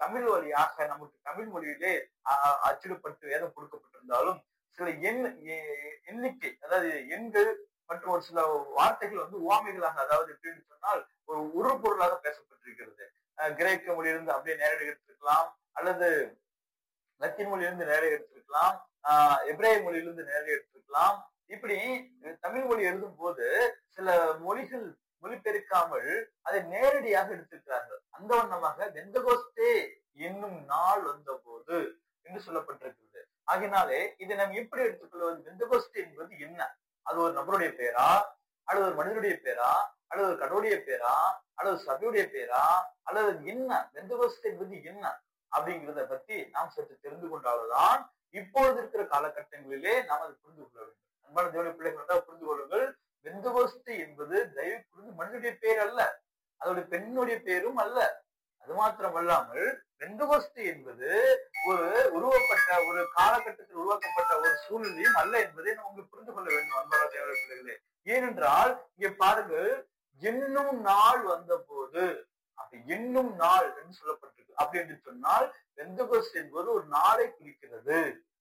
தமிழ் வழியாக நமக்கு தமிழ் மொழியிலே அஹ், அச்சிடப்பட்டு வேதம் கொடுக்கப்பட்டிருந்தாலும் சில எண் எ- எண்ணிக்கை அதாவது எண்கள் மற்றும் ஒரு சில வார்த்தைகள் வந்து உவாமைகளாக அதாவது எப்படின்னு சொன்னால் ஒரு உரு பொருளாக பேசப்பட்டிருக்கிறது அஹ், கிரேக்க மொழியிலிருந்து அப்படியே நேரடி எடுத்திருக்கலாம் அல்லது லத்தீன் மொழியிலிருந்து நேரடி எடுத்திருக்கலாம் ஆஹ் எபிரேய மொழியிலிருந்து நேரடி எடுத்திருக்கலாம் இப்படி தமிழ் மொழி எழுதும் போது சில மொழிகள் மொழிபெயர்க்காமல் அதை நேரடியாக எடுத்திருக்கிறார்கள் அந்த வண்ணமாக வெந்தகோஸ்தே என்னும் நாள் வந்த போது என்று சொல்லப்பட்டிருக்கிறது ஆகினாலே இதை நாம் எப்படி எடுத்துக்கொள்வது வெந்தகோஸ்தே என்பது என்ன அது ஒரு நபருடைய பேரா அல்லது ஒரு மனிதனுடைய பேரா அல்லது ஒரு கடவுளுடைய பேரா அல்லது சபையுடைய பேரா அல்லது என்ன வெந்தகோஸ்தே என்பது என்ன அப்படிங்கிறத பத்தி நாம் சற்று தெரிந்து கொண்டால்தான் இப்பொழுது இருக்கிற காலகட்டங்களிலே நாம் அதை புரிந்து கொள்ள வேண்டும் அன்பான தேவனுடைய பிள்ளைகள் என்றால் புரிந்து கொள்ளுங்கள் வெந்தகோஸ்து என்பது தயவு புரிந்து மனிதனுடைய பேர் அல்ல அதோடைய பெண்ணுடைய பேரும் அல்ல அது மாத்திரம் அல்லாமல் வெந்தகோஸ்து என்பது ஒரு உருவப்பட்ட ஒரு காலகட்டத்தில் உருவாக்கப்பட்ட ஒரு சூழ்நிலையும் அல்ல என்பதை நாம் உங்களுக்கு புரிந்து கொள்ள வேண்டும் அன்பான தேவனுடைய பிள்ளைகளே ஏனென்றால் இங்கே பாருங்கள் என்னும் நாள் வந்த போது அப்ப என்னும் நாள் என்று சொல்லப்பட்டிருக்கு அப்படி என்று சொன்னால் வெந்தகோஸ் என்பது ஒரு நாளை குறிக்கிறது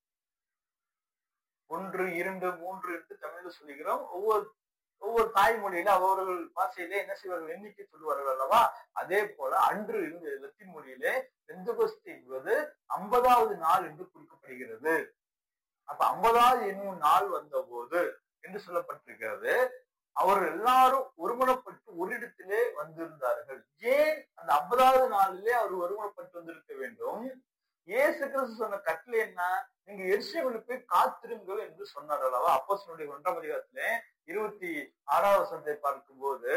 ஒன்று இரண்டு மூன்று என்று தமிழ்ல சொல்லுகிறோம் ஒவ்வொரு ஒவ்வொரு தாய்மொழியில அவர்கள் பாஷையிலே என்ன செய்வார்கள் எண்ணிக்கை சொல்லுவார்கள் அல்லவா அதே போல அன்று இருந்து லத்தீன் மொழியிலே வெந்தகோஸ்தி என்பது ஐம்பதாவது நாள் என்று குறிக்கப்படுகிறது அப்ப ஐம்பதாவது என்னும் நாள் வந்த போது என்று சொல்லப்பட்டிருக்கிறது அவர்கள் எல்லாரும் ஒருமனப்பட்டு ஒரு இடத்திலே வந்திருந்தார்கள் ஏன் அந்த ஐம்பதாவது நாளிலே அவர் ஒருமனப்பட்டு வந்திருக்க வேண்டும் இயேசு கிறிஸ்து சொன்ன கட்டளை என்ன நீங்க எரிசேவனுக்கு போய் காத்திருங்கள் என்று சொன்னார் அல்லவா அப்போஸ்தலனுடைய ஒன்றாம் அதிகாரத்திலே இருபத்தி ஆறாவது வசனத்தை பார்க்கும்போது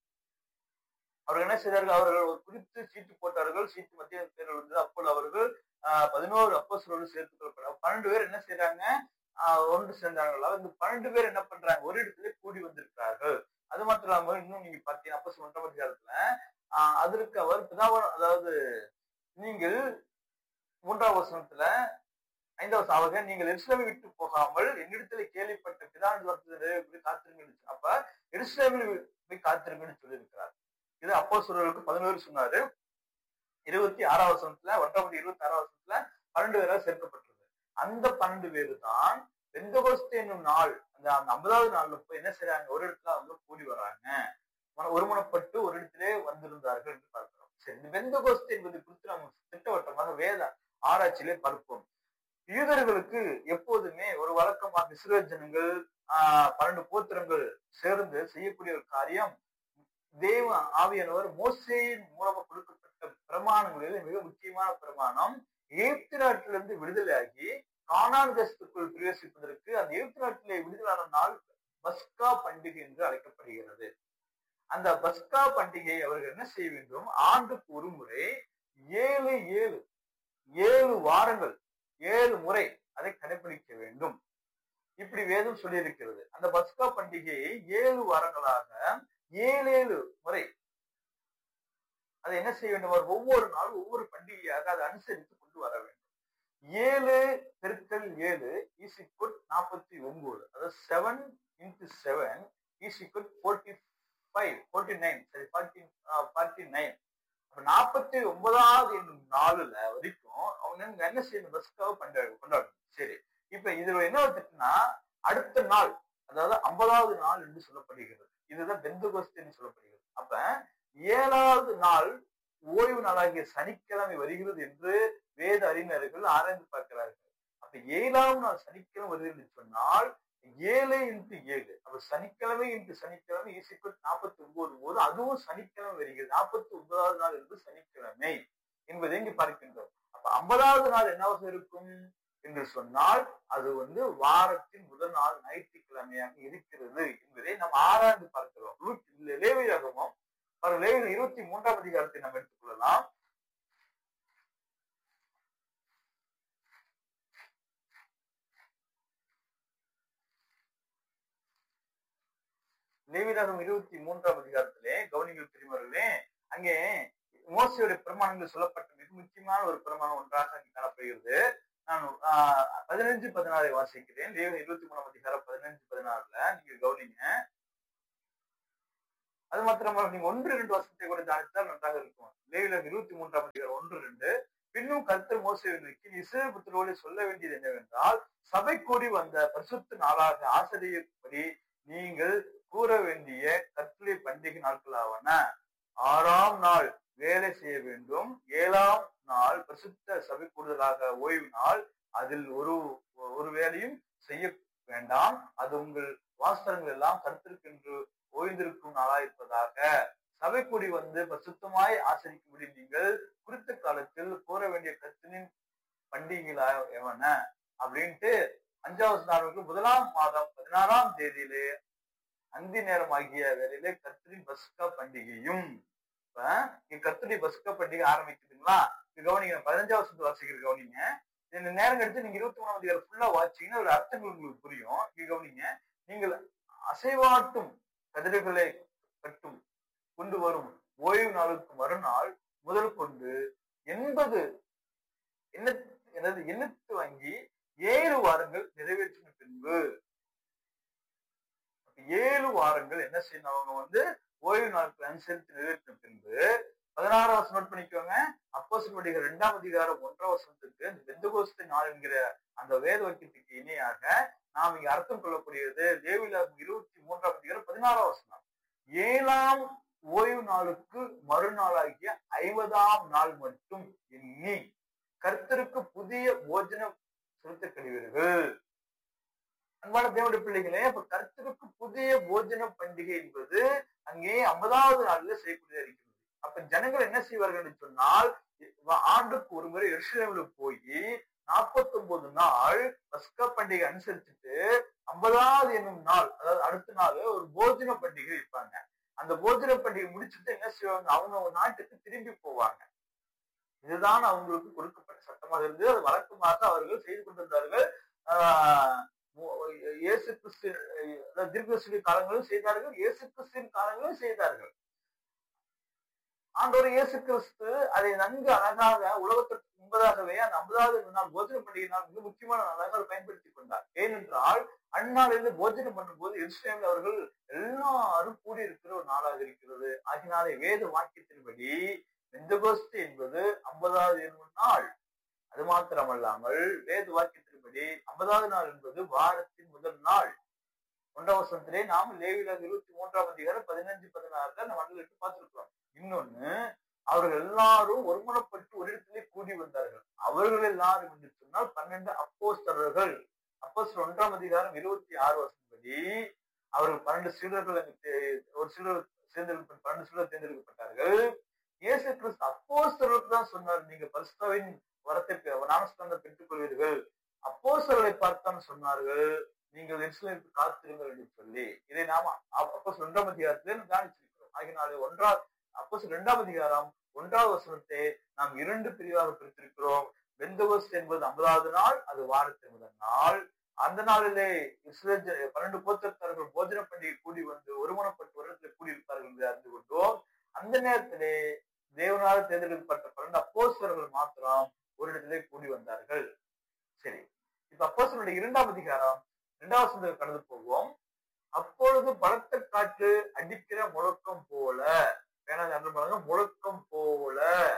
அவர்கள் என்ன செய்தார்கள் அவர்கள் ஒரு குறித்து சீட்டு போட்டார்கள் சீட்டு மத்திய பேர்கள் வந்தது அப்போது அவர்கள் ஆஹ், பதினோரு அப்போஸ்தலரோடு சேர்த்துக் கொள்ளப்பட பன்னெண்டு பேர் என்ன செய்றாங்க ஆஹ், ஒன்று சேர்ந்தார்கள் இந்த பன்னெண்டு பேர் என்ன பண்றாங்க ஒரு இடத்துல கூடி வந்திருக்கிறார்கள் அது மாத்திரம் இல்லாம இன்னும் நீங்க பார்த்தீங்கன்னா அப்போஸ்தலர் ஒன்றாம் அதிகாரத்துல ஆஹ், அதற்கு அவர் பிதாவ அதாவது நீங்கள் மூன்றாம் வசனத்துல ஐந்தாவது வசனம், அவங்க நீங்கள் எருசலேமை விட்டு போகாமல் என்னிடத்துல கேள்விப்பட்ட பிதாவின் வார்த்தை காத்திருங்கன்னு சொன்னார். அப்ப எருசலேமில் போய் காத்திருங்கன்னு சொல்லியிருக்கிறார் இது அப்போ சொல்றதுக்கு பதினோரு சொன்னாரு இருபத்தி ஆறாவது வசனத்துல ஒன்றாவது இருபத்தி ஆறாவது வசனத்துல பன்னெண்டு பேராக சேர்க்கப்பட்டிருக்கு அந்த பன்னெண்டு பேரு தான் வெந்தகோஸ்து என்னும் நாள் அந்த அந்த ஐம்பதாவது நாள்ல போய் என்ன செய்றாங்க ஒரு இடத்துல அவங்க கூடி வர்றாங்க மன- ஒருமனப்பட்டு ஒரு இடத்திலே வந்திருந்தார்கள் என்று பார்க்கிறோம் சரி இந்த வெந்தகோஸ்து என்பது குறித்து நாம் திட்டவட்டமாக வேத ஆராய்ச்சியிலே பார்ப்போம் யூதர்களுக்கு எப்போதுமே ஒரு வழக்கமாக இஸ்ரேல் ஜனங்கள் ஆஹ் பன்னெண்டு கோத்திரங்கள் சேர்ந்து செய்யக்கூடிய ஒரு காரியம் தேவ ஆவியானவர் மோசேயின் மூலமா கொடுக்கப்பட்ட பிரமாணங்களில் மிக முக்கியமான பிரமாணம் எகிப்து நாட்டிலிருந்து விடுதலையாகி கானான் தேசத்துக்குள் பிரவேசிப்பதற்கு அந்த எகிப்து நாட்டிலே விடுதலான நாள் பஸ்கா பண்டிகை என்று அழைக்கப்படுகிறது அந்த பஸ்கா பண்டிகையை அவர்கள் என்ன செய்ய வேண்டும் ஆண்டுக்கு ஒரு முறை ஏழு ஏழு ஏழு வாரங்கள் ஏழு முறை அதை கடைபிடிக்க வேண்டும் இப்படி வேதம் சொல்லியிருக்கிறது அந்த பஸ்கா பண்டிகையை ஏழு வாரங்களாக ஏழு ஏழு முறை அதை என்ன செய்ய வேண்டும் அவர் ஒவ்வொரு நாளும் ஒவ்வொரு பண்டிகையாக அதை அனுசரித்து கொண்டு வர வேண்டும் ஏழு பெருக்கல் ஏழு ஈசிக்குட் நாற்பத்தி ஒன்பது அதாவது செவன் இன்டு செவன் ஈசிக்குட் ஃபோர்ட்டி ஃபைவ் ஃபோர்ட்டி நைன் சரி ஃபார்ட்டி ஃபார்ட்டி நைன் அப்ப நாற்பத்தி ஒன்பதாவது என்னும் நாளுல வரைக்கும் அவங்க என்ன செய்யணும் பஸ்காவை கொண்டாடு கொண்டாடணும் சரி இப்ப இதுல என்ன திட்டுனா அடுத்த நாள் அதாவது ஐம்பதாவது நாள் என்று சொல்லப்படுகிறது இதுதான் பெந்துகோஸ்து என்று சொல்லப்படுகிறது அப்ப ஏழாவது நாள் ஓய்வு நாளாகிய சனிக்கிழமை வருகிறது என்று வேத அறிஞர்கள் ஆராய்ந்து பார்க்கிறார்கள் அப்ப ஏழாம் நாள் சனிக்கிழமை வருகிறது என்று சொன்னால் ஏழு இன்ட்டு ஏழு அப்ப சனிக்கிழமை இன்ட்டு சனிக்கிழமை ஈசிக்குள் நாற்பத்தி ஒன்பது போது அதுவும் சனிக்கிழமை வருகிறது நாற்பத்தி ஒன்பதாவது நாள் என்று சனிக்கிழமை என்பதை இங்கு பார்க்கின்றோம் அப்ப ஐம்பதாவது நாள் என்னவாக இருக்கும் என்று சொன்னால் அது வந்து வாரத்தின் முதல் நாள் ஞாயிற்றுக்கிழமையாக இருக்கிறது என்பதை நாம் ஆராய்ந்து பார்க்கிறோம் லேவியாகமும் லேவியர் இருபத்தி மூன்றாம் அதிகாரத்தை நாம் எடுத்துக்கொள்ளலாம் லேவியராகம் இருபத்தி மூன்றாம் அதிகாரத்திலே கவனிகள் பெரியவர்களே அங்கே மோசையுடைய பிரமாணங்கள் சொல்லப்பட்ட மிக முக்கியமான ஒரு பிரமாணம் ஒன்றாக அங்கே காணப்படுகிறது நான் ஆஹ், பதினஞ்சு பதினாறை வாசிக்கிறேன் லேவியர் இருபத்தி மூணாம் அதிகாரம் பதினஞ்சு பதினாறுல நீங்க கவனிங்க அது மாத்திரமல்ல நீங்க ஒன்று ரெண்டு வருஷத்தை கூட தியானித்தால் நன்றாக இருக்கும் லேவியர் இருபத்தி மூன்றாம் அதிகாரம் ஒன்று ரெண்டு பின்னும் கர்த்தர் மோசையை நோக்கி இஸ்ரேல் புத்திரோடு சொல்ல வேண்டியது என்னவென்றால் சபை கூடி வந்த பரிசுத்த நாளாக ஆசிரியப்படி நீங்கள் கூற வேண்டிய கர்த்தருடைய பண்டிகை நாட்களாவன ஆறாம் நாள் வேலை செய்ய வேண்டும் ஏழாம் நாள் பரிசுத்த சபை கூடுதலாக ஓய்வு நாள் அதில் ஒரு ஒரு வேலையும் செய்ய வேண்டாம் அது உங்கள் வாஸ்தவங்கள் எல்லாம் கருத்திருக்கென்று ஓய்ந்திருக்கும் நாளாயிருப்பதாக சபை கூடி வந்து பரிசுத்தமாய் ஆசரிக்கும்படி நீங்கள் குறித்த காலத்தில் கூற வேண்டிய கத்தினின் பண்டிகைகளா எவன அப்படின்ட்டு அஞ்சாவது நாளுக்கு முதலாம் மாதம் பதினாறாம் தேதியிலே அந்தி நேரம் ஆகிய வேலையிலே கர்த்தரின் பஸ்கா பண்டிகையும் இப்ப இங்க கர்த்தருடைய பஸ்கா பண்டிகை ஆரம்பிக்குதுங்களா இது கவனிங்க பதினஞ்சாவது வருஷத்து வாசிக்கிற கவனிங்க இந்த நேரம் கழிச்சு நீங்க இருபத்தி மூணாம் தேதி ஃபுல்லா வாசிங்கன்னா ஒரு அர்த்தங்கள் உங்களுக்கு புரியும் இங்க கவனிங்க நீங்கள் அசைவாட்டும் கதிர்களை கட்டும் கொண்டு வரும் ஓய்வு நாளுக்கு மறுநாள் முதல் கொண்டு எண்பது என்ன எனது எண்ணத்து வாங்கி ஏழு வாரங்கள் நிறைவேற்றின பின்பு ஏழு வாரங்கள் என்ன செய்யணும் அவங்க வந்து ஓய்வு நாட்கள் அனுசரித்து நிறைவேற்றின பின்பு பதினாறு வருஷம் நோட் பண்ணிக்கோங்க அப்போசல் படிக்கிற இரண்டாம் அதிகாரம் ஒன்றாம் வருஷத்துக்கு இந்த பெந்தகோஸ்து நாள் என்கிற அந்த வேத வாக்கியத்துக்கு இணையாக நாம் இங்க அர்த்தம் கொள்ளக்கூடியது தேவில இருபத்தி மூன்றாம் அதிகாரம் பதினாறாம் வருஷம் ஏழாம் ஓய்வு நாளுக்கு மறுநாளாகிய ஐம்பதாம் நாள் மட்டும் எண்ணி கர்த்தருக்கு புதிய போஜனம் செலுத்த கழிவீர்கள் அன்பான தேவனுடைய பிள்ளைகளே அப்ப கர்த்தருக்கு புதிய போஜன பண்டிகை என்பது அங்கே ஐம்பதாவது நாள்ல செய்யக்கூடியதா இருக்கிறது அப்ப ஜனங்கள் என்ன செய்வார்கள் என்று சொன்னால் ஆண்டுக்கு ஒரு முறை எருசலேம்ல போய் நாற்பத்தி ஒன்பது நாள் பஸ்கா பண்டிகை அனுசரிச்சுட்டு ஐம்பதாவது என்னும் நாள் அதாவது அடுத்த நாள் ஒரு போஜன பண்டிகை வைப்பாங்க அந்த போஜன பண்டிகை முடிச்சுட்டு என்ன செய்வாங்க அவங்க நாட்டுக்கு திரும்பி போவாங்க இதுதான் அவங்களுக்கு கொடுக்கப்பட்ட சட்டமாக இருந்தது அது வழக்கமாக அவர்கள் செய்து கொண்டிருந்தார்கள் ஆஹ் இயேசு கிறிஸ்து தீர்க்கசுடி காலங்களும் செய்தார்கள் இயேசு கிறிஸ்துவின் காலங்களும் செய்தார்கள் ஆண்டவர் இயேசு கிறிஸ்து அதை நன்கு அழகாக உலகத்திற்கு முன்பதாகவே அந்த ஐம்பதாவது நாள் போஜன பண்டிகை நாள் மிக முக்கியமான நாளாக அவர் பயன்படுத்தி கொண்டார் ஏனென்றால் அந்நாளிலிருந்து போஜனம் பண்ணும் போது எருசலேமில் அவர்கள் எல்லாரும் கூடியிருக்கிற ஒரு நாளாக இருக்கிறது ஆகினாலே வேத வாக்கியத்தின்படி பெந்தகோஸ்து என்பது ஐம்பதாவது நாள் அது மாத்திரமல்லாமல் வேத வாக்கியத்தின்படி ஐம்பதாவது நாள் என்பது வாரத்தின் முதல் நாள் ஒன்றாம் வருஷத்திலே நாம் லேவில இருபத்தி மூன்றாம் அதிகாரம் பதினஞ்சு பதினாறுல நம்ம மண்டலுக்கு பார்த்திருக்கிறோம் இன்னொன்னு அவர்கள் எல்லாரும் ஒருமனப்பட்டு ஒரு இடத்திலே கூடி வந்தார்கள் அவர்கள் எல்லாரும் என்று சொன்னால் பன்னெண்டு அப்போஸ்தரர்கள் அப்போஸ்தர் ஒன்றாம் அதிகாரம் இருபத்தி ஆறு வருஷப்படி அவர்கள் பன்னெண்டு சீடர்கள் ஒரு சீடர் சேர்ந்தெடுக்க பன்னெண்டு சீடர் தேர்ந்தெடுக்கப்பட்டார்கள் இயேசு கிறிஸ்து அப்போஸ்தர்களுக்கு தான் சொன்னார் நீங்க பரிசுத்தாவின் வரத்தை ஞானஸ்தானம் பெற்றுக் கொள்வீர்கள் அப்போஸ்தர்களை பார்த்தான் சொன்னார்கள் நீங்கள் எருசலேமுக்கு காத்திருங்கள் என்று சொல்லி இதை நாம அப்போ ஒன்றாம் அதிகாரத்திலே கவனிச்சிருக்கிறோம் ஆகினாலே ஒன்றா அப்போ இரண்டாம் அதிகாரம் ஒன்றாவது வசனத்தை நாம் இரண்டு பிரிவாக பிரித்திருக்கிறோம் பெந்தகோஸ்ட் என்பது ஐம்பதாவது நாள் அது வாரத்தின் முதல் நாள் அந்த நாளிலே இஸ்ரேல் பன்னெண்டு கோத்திரத்தார்கள் போஜன பண்டிகை கூடி வந்து ஒருமனப்பட்டு வருடத்தில் கூடியிருப்பார்கள் என்று அறிந்து கொண்டோம் அந்த நேரத்திலே தேவனால் தேர்ந்தெடுக்கப்பட்ட பன்னெண்டு அப்போஸ்தர்கள் மாத்திரம் ஒரு இடத்திலே கூடி வந்தார்கள் சரி இப்ப அப்போஸ்தனுடைய இரண்டாம் அதிகாரம் இரண்டாவது கடந்து போவோம் அப்பொழுது பலத்த காற்று அடிக்கிற முழக்கம் போல பாருங்க முழக்கம் போல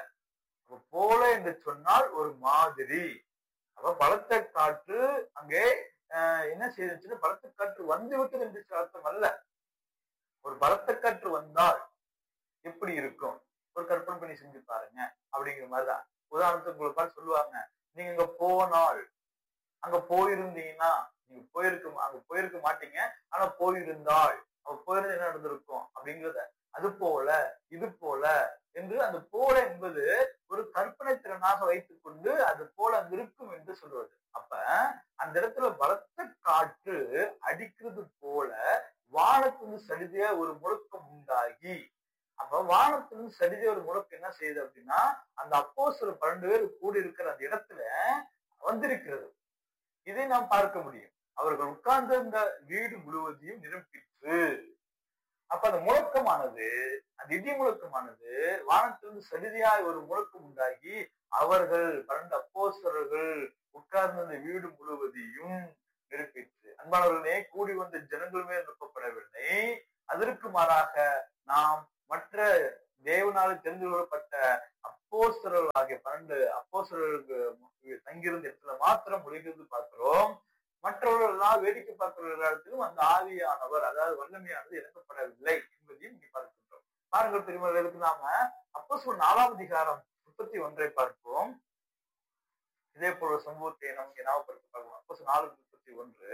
போல என்று சொன்னால் ஒரு மாதிரி அப்ப பலத்த காற்று அங்கே என்ன செய்துச்சுன்னா பலத்த காற்று வந்து விட்டது என்று அர்த்தம் அல்ல ஒரு பலத்த காற்று வந்தால் எப்படி இருக்கும் ஒரு கற்பனை பண்ணி செஞ்சு பாருங்க அப்படிங்கிற மாதிரிதான் உதாரணத்துக்கு உங்களை பார்த்து சொல்லுவாங்க நீங்க அங்க போனால் அங்க போயிருந்தீங்கன்னா நீங்க போயிருக்க அங்க போயிருக்க மாட்டீங்க ஆனா போயிருந்தால் அவ போயிருந்து என்ன நடந்திருக்கும் அப்படிங்கிறத அது போல இது போல என்று அந்த போல என்பது ஒரு கற்பனை திறனாக வைத்துக் கொண்டு அது போல அங்க இருக்கும் என்று சொல்வது அப்ப அந்த இடத்துல பலத்த காற்று அடிக்கிறது போல வானத்திலிருந்து சடிதிய ஒரு முழக்கம் உண்டாகி அப்ப வானத்திலிருந்து சடிதிய ஒரு முழக்கம் என்ன செய்யுது அப்படின்னா அந்த அப்போ சில பன்னெண்டு பேர் கூடி இருக்கிற அந்த இடத்துல வந்திருக்கிறது இதை நாம் பார்க்க முடியும் அவர்கள் உட்கார்ந்திருந்த வீடு முழுவதையும் நிரப்பிற்று அப்ப அந்த முழக்கமானது அந்த இடி முழக்கமானது வானத்திலிருந்து சடிதியாய் ஒரு முழக்கம் உண்டாகி அவர்கள் பன்னெண்டு அப்போசர்கள் உட்கார்ந்த வீடு முழுவதையும் நிரப்பிற்று அன்பானவர்களே கூடி வந்த ஜனங்களுமே நிரப்பப்படவில்லை அதற்கு மாறாக நாம் மற்ற தேவனால் தெரிந்து கொள்ளப்பட்ட அப்போஸ்தலர்கள் ஆகிய பன்னெண்டு அப்போஸ்தலர்களுக்கு தங்கியிருந்த இடத்துல மாத்திரம் முடிகிறது பார்க்கிறோம் மற்றவர்கள் எல்லாம் வேடிக்கை பார்க்கிற இடத்திலும் அந்த ஆவியானவர் அதாவது வல்லமையானது இறக்கப்படவில்லை என்பதையும் இங்கே பார்க்கின்றோம் பாருங்கள் பெருமர்களுக்கு நாம அப்போ நாலாம் அதிகாரம் முப்பத்தி ஒன்றை பார்ப்போம் இதே போல ஒரு சம்பவத்தை நமக்கு ஞாபகப்படுத்த பார்க்கலாம் அப்போ நாலு முப்பத்தி ஒன்று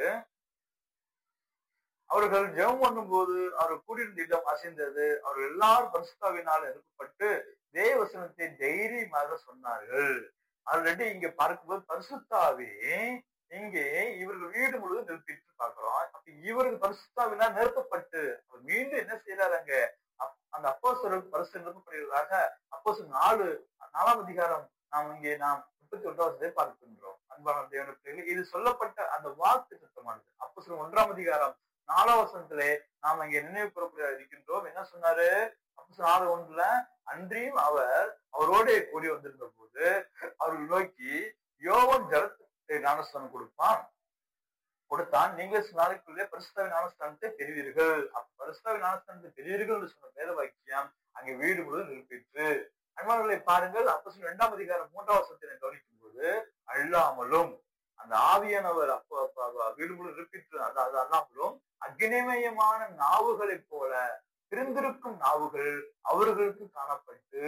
அவர்கள் ஜெபம் பண்ணும் போது அவர் கூடியிருந்த இடம் அசைந்தது அவர்கள் எல்லாரும் பரிசுத்தாவினால் எடுக்கப்பட்டு தேவசனத்தை தைரியமாக சொன்னார்கள் ஆல்ரெடி இங்க பார்க்கும்போது பரிசுத்தாவே இங்கே இவர்கள் வீடு முழுவதும் நிறுத்திட்டு பார்க்கிறோம் அப்ப இவர்கள் பரிசுத்தாவினால் நிறுத்தப்பட்டு அவர் மீண்டும் என்ன செய்யறாரு அங்க அந்த அப்போசருக்கு பரிசு நிறுத்தப்படுகிறதாக அப்போசு நாலு நாலாம் அதிகாரம் நாம் இங்கே நாம் முப்பத்தி ஒன்றாவது பார்க்கின்றோம் அன்பான தேவனுக்கு இது சொல்லப்பட்ட அந்த வாக்கு திட்டமானது அப்போ ஒன்றாம் அதிகாரம் நாலாம் வசனத்திலே நாம் இங்கே நினைவு கூறக்கூடிய இருக்கின்றோம் என்ன சொன்னாரு அப்போ நாலு ஒன்றுல அன்றியும் அவர் அவரோட கூடி வந்திருந்த போது அவர்கள் நோக்கி யோவன் ஜலத்தை ஞானஸ்தானம் கொடுப்பான் கொடுத்தான் நீங்க நாளைக்குள்ளே பரிசுத்தாவின் ஞானஸ்தானத்தை பெறுவீர்கள் அப்ப பரிசுத்தாவின் ஞானஸ்தானத்தை பெறுவீர்கள் என்று சொன்ன வேத வாக்கியம் அங்கே வீடு முழுவதும் நிரூபித்து அன்பானவர்களை பாருங்கள் அப்போ இரண்டாம் அதிகாரம் மூன்றாம் வருஷத்தை கவனிக்கும் போது அல்லாமலும் அந்த ஆவியானவர் அப்போ வீடு முழு நிரூபித்து அது அது அல்லாமலும் அக்னிமயமான நாவுகளைப் போல பிரிந்திருக்கும் நாவுகள் அவர்களுக்கு காணப்பட்டு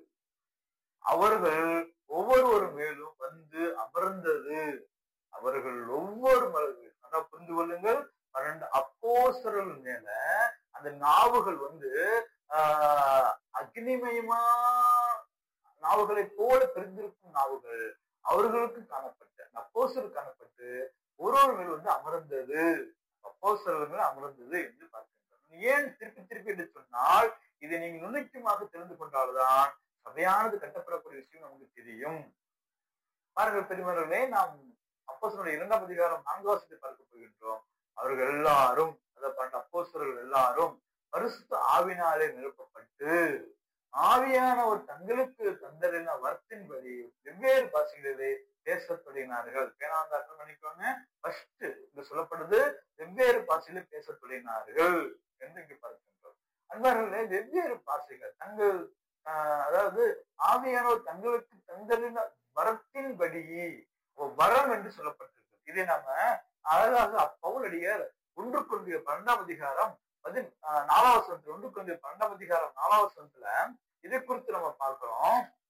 அவர்கள் ஒவ்வொருவரும் மேலும் வந்து அமர்ந்தது அவர்கள் ஒவ்வொரு மலர்கள் அதான் புரிந்து கொள்ளுங்கள் பன்னெண்டு அப்போசர்கள் மேல அந்த நாவுகள் வந்து ஆஹ் அக்னிமயமா நாவுகளை போல பிரிந்திருக்கும் நாவுகள் அவர்களுக்கு காணப்பட்ட அப்போசர் காணப்பட்டு ஒரு ஒரு மேல் வந்து அமர்ந்தது அப்போசர்கள் மேல் அமர்ந்தது என்று பார்க்கின்றோம் ஏன் திருப்பி திருப்பி என்று சொன்னால் இதை நீங்கள் நுண்ணிக்கமாக தெரிந்து கொண்டால்தான் சபையானது கட்டப்படக்கூடிய விஷயம் நமக்கு தெரியும் பாருங்கள் பெரியவர்களே நாம் அப்போசனுடைய இரண்டாம் அதிகாரம் நான்காவசத்தை பார்க்க போகின்றோம் அவர்கள் எல்லாரும் அதை பண்ண அப்போசர்கள் எல்லாரும் பரிசுத்த ஆவினாலே நிரப்பப்பட்டு ஆவியானவர் தங்களுக்கு தந்தரின வரத்தின்படி வெவ்வேறு பாஷைகளிலே பேசத் தொடங்கினார்கள் பேனாந்த அர்த்தம் பண்ணிக்கோங்க ஃபர்ஸ்ட் இங்க சொல்லப்படுது வெவ்வேறு பாஷையில பேசத் தொடங்கினார்கள் என்று இங்கு பார்க்கின்றோம் அன்பர்களே வெவ்வேறு பாஷைகள் தங்கள் அதாவது ஆவியானவர் தங்களுக்கு தந்தரின வரத்தின்படி வரம் என்று சொல்லப்பட்டிருக்கு இதை நாம அழகாக பவுலடியர் ஒன்று கொண்டிய பன்னெண்டாம் அதிகாரம் பதின் நாலாவசனத்துல ஒன்று கொண்டிய பன்னெண்டாம் அதிகாரம் நாலாவசனத்துல இதை குறித்து நம்ம பார்க்கிறோம்